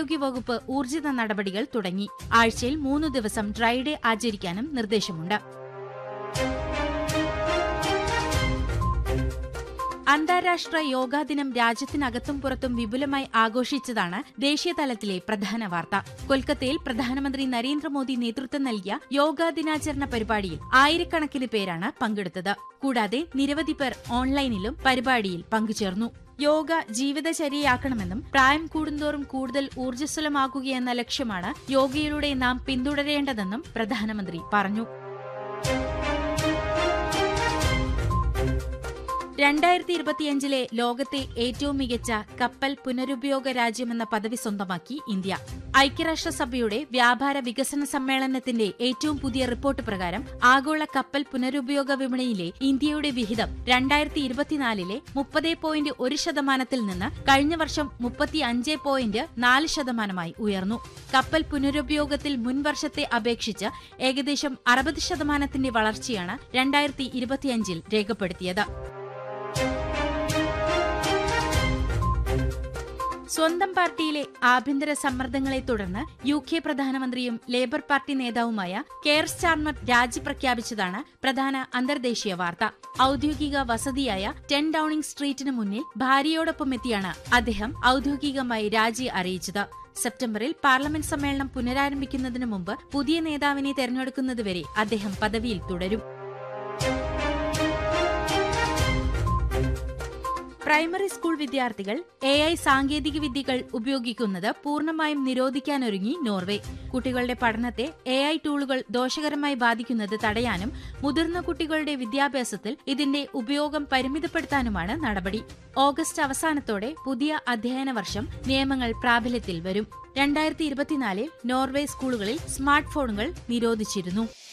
ആരോഗ്യവകുപ്പ് ഊർജിത നടപടികൾ തുടങ്ങി ആഴ്ചയിൽ മൂന്ന് ദിവസം ഡ്രൈ ഡേ ആചരിക്കാനും നിർദ്ദേശമുണ്ട് അന്താരാഷ്ട്ര യോഗാ ദിനം രാജ്യത്തിനകത്തും പുറത്തും വിപുലമായി ആഘോഷിച്ചതാണ് ദേശീയതലത്തിലെ പ്രധാന വാർത്ത കൊൽക്കത്തയിൽ പ്രധാനമന്ത്രി നരേന്ദ്രമോദി നേതൃത്വം നൽകിയ യോഗാ ദിനാചരണ പരിപാടിയിൽ ആയിരക്കണക്കിന് പേരാണ് പങ്കെടുത്തത് കൂടാതെ നിരവധി പേർ ഓൺലൈനിലും പരിപാടിയിൽ പങ്കുചേർന്നു യോഗ ജീവിതചര്യയാക്കണമെന്നും പ്രായം കൂടുന്തോറും കൂടുതൽ ഊർജ്ജസ്വലമാക്കുകയെന്ന ലക്ഷ്യമാണ് യോഗയിലൂടെ നാം പിന്തുടരേണ്ടതെന്നും പ്രധാനമന്ത്രി പറഞ്ഞു രണ്ടായിരത്തി ഇരുപത്തിയഞ്ചിലെ ലോകത്തെ ഏറ്റവും മികച്ച കപ്പൽ പുനരുപയോഗ രാജ്യമെന്ന പദവി സ്വന്തമാക്കി ഇന്ത്യ ഐക്യരാഷ്ട്രസഭയുടെ വ്യാപാര വികസന സമ്മേളനത്തിന്റെ ഏറ്റവും പുതിയ റിപ്പോർട്ട് പ്രകാരം ആഗോള കപ്പൽ പുനരുപയോഗ വിപണിയിലെ ഇന്ത്യയുടെ വിഹിതം രണ്ടായിരത്തി ഇരുപത്തിനാലിലെ മുപ്പത് പോയിന്റ് ഒരു ശതമാനത്തിൽ നിന്ന് കഴിഞ്ഞ വർഷം മുപ്പത്തി അഞ്ച് പോയിന്റ് നാല് ശതമാനമായി ഉയർന്നു കപ്പൽ പുനരുപയോഗത്തിൽ മുൻവർഷത്തെ അപേക്ഷിച്ച് ഏകദേശം അറുപത് ശതമാനത്തിന്റെ വളർച്ചയാണ് രണ്ടായിരത്തി ഇരുപത്തിയഞ്ചിൽ രേഖപ്പെടുത്തിയത് സ്വന്തം പാർട്ടിയിലെ ആഭ്യന്തര സമ്മർദ്ദങ്ങളെ തുടർന്ന് യു കെ പ്രധാനമന്ത്രിയും ലേബർ പാർട്ടി നേതാവുമായ കെയർ സ്റ്റാർമർ രാജി പ്രഖ്യാപിച്ചതാണ് പ്രധാന അന്തർദേശീയ വാർത്ത ഔദ്യോഗിക വസതിയായ ടെൻ ഡൌണിംഗ് സ്ട്രീറ്റിന് മുന്നിൽ ഭാര്യയോടൊപ്പം എത്തിയാണ് അദ്ദേഹം ഔദ്യോഗികമായി രാജി അറിയിച്ചത് സെപ്റ്റംബറിൽ പാർലമെന്റ് സമ്മേളനം പുനരാരംഭിക്കുന്നതിന് മുമ്പ് പുതിയ നേതാവിനെ തെരഞ്ഞെടുക്കുന്നതുവരെ അദ്ദേഹം പദവിയിൽ തുടരും പ്രൈമറി സ്കൂൾ വിദ്യാർത്ഥികൾ എ ഐ സാങ്കേതിക വിദ്യകൾ ഉപയോഗിക്കുന്നത് പൂർണ്ണമായും നിരോധിക്കാനൊരുങ്ങി നോർവേ കുട്ടികളുടെ പഠനത്തെ എ ഐ ടൂളുകൾ ദോഷകരമായി ബാധിക്കുന്നത് തടയാനും മുതിർന്ന കുട്ടികളുടെ വിദ്യാഭ്യാസത്തിൽ ഇതിന്റെ ഉപയോഗം പരിമിതപ്പെടുത്താനുമാണ് നടപടി ഓഗസ്റ്റ് അവസാനത്തോടെ പുതിയ അധ്യയന വർഷം നിയമങ്ങൾ പ്രാബല്യത്തിൽ വരും രണ്ടായിരത്തി ഇരുപത്തിനാലിൽ നോർവേ സ്കൂളുകളിൽ സ്മാർട്ട് ഫോണുകൾ നിരോധിച്ചിരുന്നു